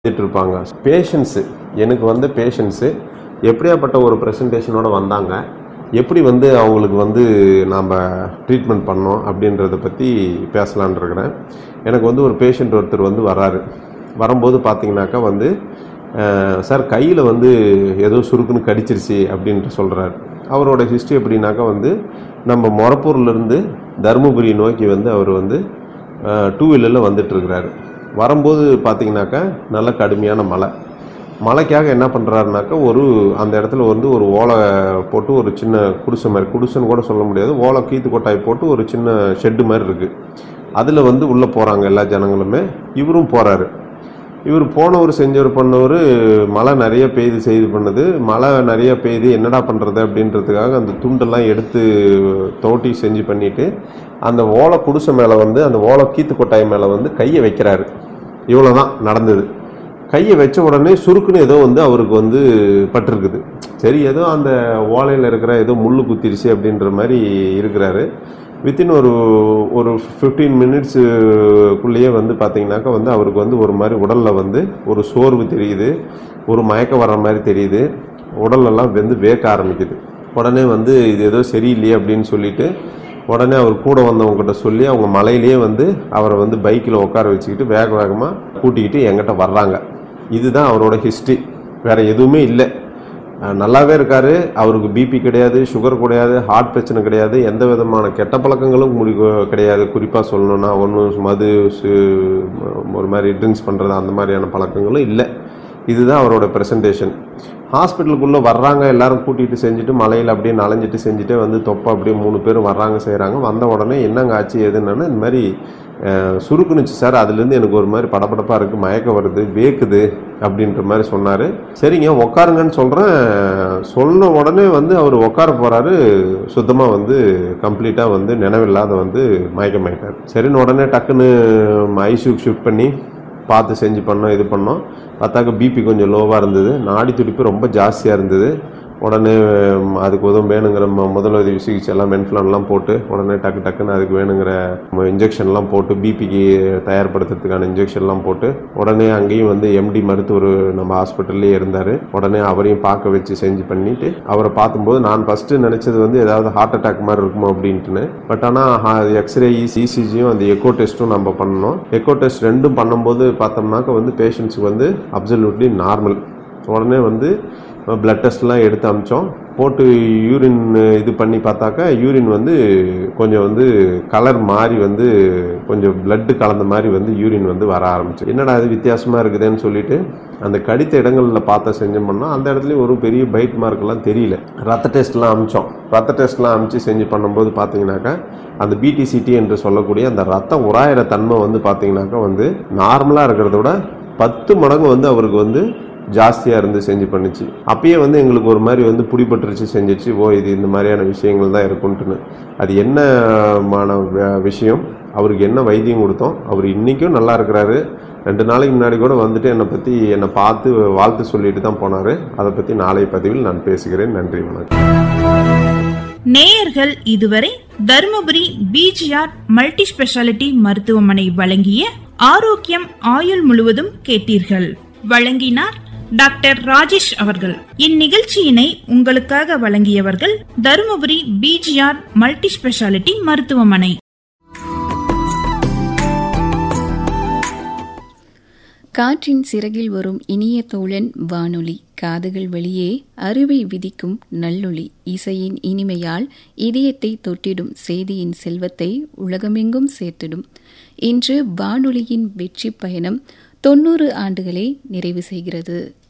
செஞ்சுட்டு இருப்பாங்க பேஷண்ட்ஸு எனக்கு வந்து பேஷண்ட்ஸு எப்படியாப்பட்ட ஒரு ப்ரெசன்டேஷனோட வந்தாங்க எப்படி வந்து அவங்களுக்கு வந்து நாம் ட்ரீட்மெண்ட் பண்ணோம் அப்படின்றத பற்றி பேசலான் இருக்கிறேன் எனக்கு வந்து ஒரு பேஷண்ட் ஒருத்தர் வந்து வராரு வரும்போது பார்த்தீங்கன்னாக்கா வந்து அஹ், சார் கையில் வந்து ஏதோ சுருக்குன்னு கடிச்சிருச்சு அப்படின்ட்டு சொல்கிறாரு அவரோட ஹிஸ்ட்ரி எப்படின்னாக்கா வந்து நம்ம மொரப்பூர்லேருந்து தருமபுரி நோக்கி வந்து அவர் வந்து டூ வீலரில் வந்துட்டுருக்கிறாரு வரும்போது பார்த்தீங்கன்னாக்கா நல்ல கடுமையான மழை மழைக்காக என்ன பண்ணுறாருனாக்கா ஒரு அந்த இடத்துல வந்து ஒரு ஓலை போட்டு ஒரு சின்ன குடிசை மாதிரி குடிசைன்னு கூட சொல்ல முடியாது ஓலை கீத்து கொட்டாய் போட்டு ஒரு சின்ன ஷெட்டு மாதிரி இருக்குது அதில் வந்து உள்ளே போகிறாங்க எல்லா ஜனங்களுமே இவரும் போகிறாரு இவர் போனவர் செஞ்சவர் பண்ணவர் மழை நிறைய பெய்து செய்து பண்ணுது மழை நிறைய பெய்து என்னடா பண்ணுறது அப்படின்றதுக்காக அந்த துண்டெல்லாம் எடுத்து தோட்டி செஞ்சு பண்ணிட்டு அந்த ஓலை குடிசை மேலே வந்து அந்த ஓலை கீத்து கொட்டாய் மேலே வந்து கையை வைக்கிறாரு இவ்வளோ தான் நடந்தது கையை வச்ச உடனே சுருக்குன்னு ஏதோ வந்து அவருக்கு வந்து பட்டிருக்குது சரி ஏதோ அந்த ஓலையில் இருக்கிற ஏதோ முள்ளு குத்திருச்சு அப்படின்ற மாதிரி இருக்கிறாரு வித்தின் ஒரு ஒரு ஃபிஃப்டீன் மினிட்ஸுக்குள்ளேயே வந்து பார்த்தீங்கன்னாக்கா வந்து அவருக்கு வந்து ஒரு மாதிரி உடலில் வந்து ஒரு சோர்வு தெரியுது ஒரு மயக்கம் வர்ற மாதிரி தெரியுது உடலெல்லாம் வந்து வேக்க ஆரம்பிக்குது உடனே வந்து இது ஏதோ சரியில்லையே அப்படின்னு சொல்லிட்டு உடனே அவர் கூட வந்தவங்ககிட்ட சொல்லி அவங்க மலையிலேயே வந்து அவரை வந்து பைக்கில் உட்கார வச்சுக்கிட்டு வேக வேகமாக கூட்டிக்கிட்டு என்கிட்ட வர்றாங்க இதுதான் அவரோட ஹிஸ்ட்ரி வேற எதுவுமே இல்லை அஹ் நல்லாவே இருக்காரு அவருக்கு பிபி கிடையாது சுகர் கிடையாது ஹார்ட் பிரச்சனை கிடையாது எந்த விதமான கெட்ட பழக்கங்களும் முடி கிடையாது குறிப்பாக சொல்லணும்னா ஒன்றும் மது சு- ஒரு மாதிரி ட்ரிங்க்ஸ் பண்ணுறது அந்த மாதிரியான பழக்கங்களும் இல்லை இதுதான் அவரோட ப்ரெசன்டேஷன் ஹாஸ்பிட்டலுக்குள்ளே வர்றாங்க எல்லாரும் கூட்டிகிட்டு செஞ்சுட்டு மலையில் அப்படியே நனைஞ்சிட்டு செஞ்சுட்டு வந்து தொப்பை அப்படியே மூணு பேரும் வர்றாங்க செய்கிறாங்க வந்த உடனே என்னங்க ஆச்சு எதுன்னு இந்த மாதிரி அஹ், சுருக்குனுச்சு சார் அதுலேருந்து எனக்கு ஒரு மாதிரி படபடப்பாக இருக்குது மயக்கம் வருது வேக்குது அப்படின்ற மாதிரி சொன்னார் சரிங்க உட்காருங்கன்னு சொல்கிறேன் சொன்ன உடனே வந்து அவர் உட்கார போகிறாரு சுத்தமாக வந்து கம்ப்ளீட்டாக வந்து நினைவில்லாத வந்து மயக்கமாயிட்டார் சரின்னு உடனே டக்குன்னு ஐசியூக்கு ஷிஃப்ட் பண்ணி பார்த்து செஞ்சு பண்ணோம் இது பண்ணோம் பார்த்தாக்க பிபி கொஞ்சம் லோவாக இருந்தது நாடி துடிப்பு ரொம்ப ஜாஸ்தியாக இருந்தது உடனே ம், அதுக்கு உதவும் வேணுங்கிற ம- முதலுதவி சிகிச்சை எல்லாம் மென்ஃப்ளான்லாம் போட்டு உடனே டக்கு டக்குன்னு அதுக்கு வேணுங்கிற இன்ஜெக்ஷன்லாம் போட்டு பிபிக்கு தயார்படுத்துறதுக்கான இன்ஜெக்ஷன்லாம் போட்டு உடனே அங்கேயும் வந்து எம்டி மருத்துவர் நம்ம ஹாஸ்பிட்டல்லே இருந்தார் உடனே அவரையும் பார்க்க வச்சு செஞ்சு பண்ணிட்டு அவரை பார்க்கும்போது நான் ஃபஸ்ட்டு நினச்சது வந்து ஏதாவது ஹார்ட் அட்டாக் மாதிரி இருக்குமோ அப்படின்ட்டுன்னு பட் ஆனால் எக்ஸ்ரே இசிஜியும் அந்த எக்கோ டெஸ்ட்டும் நம்ம பண்ணணும் எக்கோ டெஸ்ட் ரெண்டும் பண்ணும்போது பார்த்தோம்னாக்க வந்து பேஷண்ட்ஸுக்கு வந்து அப்சல்யூட்லி நார்மல் உடனே வந்து பிளட் டெஸ்ட்லாம் எடுத்து அமிச்சோம் போட்டு யூரின் இது பண்ணி பார்த்தாக்கா யூரின் வந்து கொஞ்சம் வந்து கலர் மாறி வந்து கொஞ்சம் blood கலந்த மாதிரி வந்து யூரின் வந்து வர ஆரம்பிச்சு என்னடா இது வித்தியாசமாக இருக்குதுன்னு சொல்லிட்டு அந்த கடித்த இடங்களில் பார்த்த செஞ்சோம்னா அந்த இடத்துலயும் ஒரு பெரிய பைட் மார்க்கெல்லாம் தெரியல ரத்த டெஸ்ட்லாம் அமிச்சோம் ரத்த டெஸ்ட்லாம் அமிச்சு செஞ்சு பண்ணும்போது பார்த்தீங்கன்னாக்கா அந்த பிடிசிடி என்று சொல்லக்கூடிய அந்த ரத்தம் உராயிற தன்மை வந்து பார்த்தீங்கன்னாக்கா வந்து நார்மலாக இருக்கிறத விட பத்து மடங்கு வந்து அவருக்கு வந்து ஜாஸ்தியாக இருந்து செஞ்சு பண்ணுச்சு அப்பயே வந்து எங்களுக்கு ஒரு மாதிரி வந்து பிடிபட்டுருச்சு செஞ்சிச்சு ஓ இது இந்த மாதிரியான விஷயங்கள் தான் இருக்குன்ட்டுன்னு அது என்னமான வே- விஷயம் அவருக்கு என்ன வைத்தியம் கொடுத்தோம் அவர் இன்றைக்கும் நல்லா இருக்கிறாரு ரெண்டு நாளைக்கு முன்னாடி கூட வந்துட்டு என்னை பற்றி என்னை பார்த்து வாழ்த்து சொல்லிட்டு தான் போனார் அதை பற்றி நாளைய பதிவில் நான் பேசுகிறேன் நன்றி வணக்கம் நேயர்கள் இதுவரை தருமபுரி பிஜிஆர் மல்டி ஸ்பெஷாலிட்டி மருத்துவமனை வழங்கிய ஆரோக்கியம் ஆயுள் முழுவதும் கேட்டீர்கள் வழங்கினார் டாக்டர் ராஜேஷ் அவர்கள் இந்நிகழ்ச்சியினை உங்களுக்காக வழங்கியவர்கள் தருமபுரி பிஜிஆர் மல்டி ஸ்பெஷாலிட்டி மருத்துவமனை காற்றின் சிறகில் வரும் இனிய தோழன் வானொலி காதுகள் வெளியே அறுவை விதிக்கும் நல்லொளி இசையின் இனிமையால் இதயத்தை தொட்டிடும் செய்தியின் செல்வத்தை உலகமெங்கும் சேர்த்திடும் இன்று வானொலியின் வெற்றி பயணம் தொன்னூறு ஆண்டுகளை நிறைவு செய்கிறது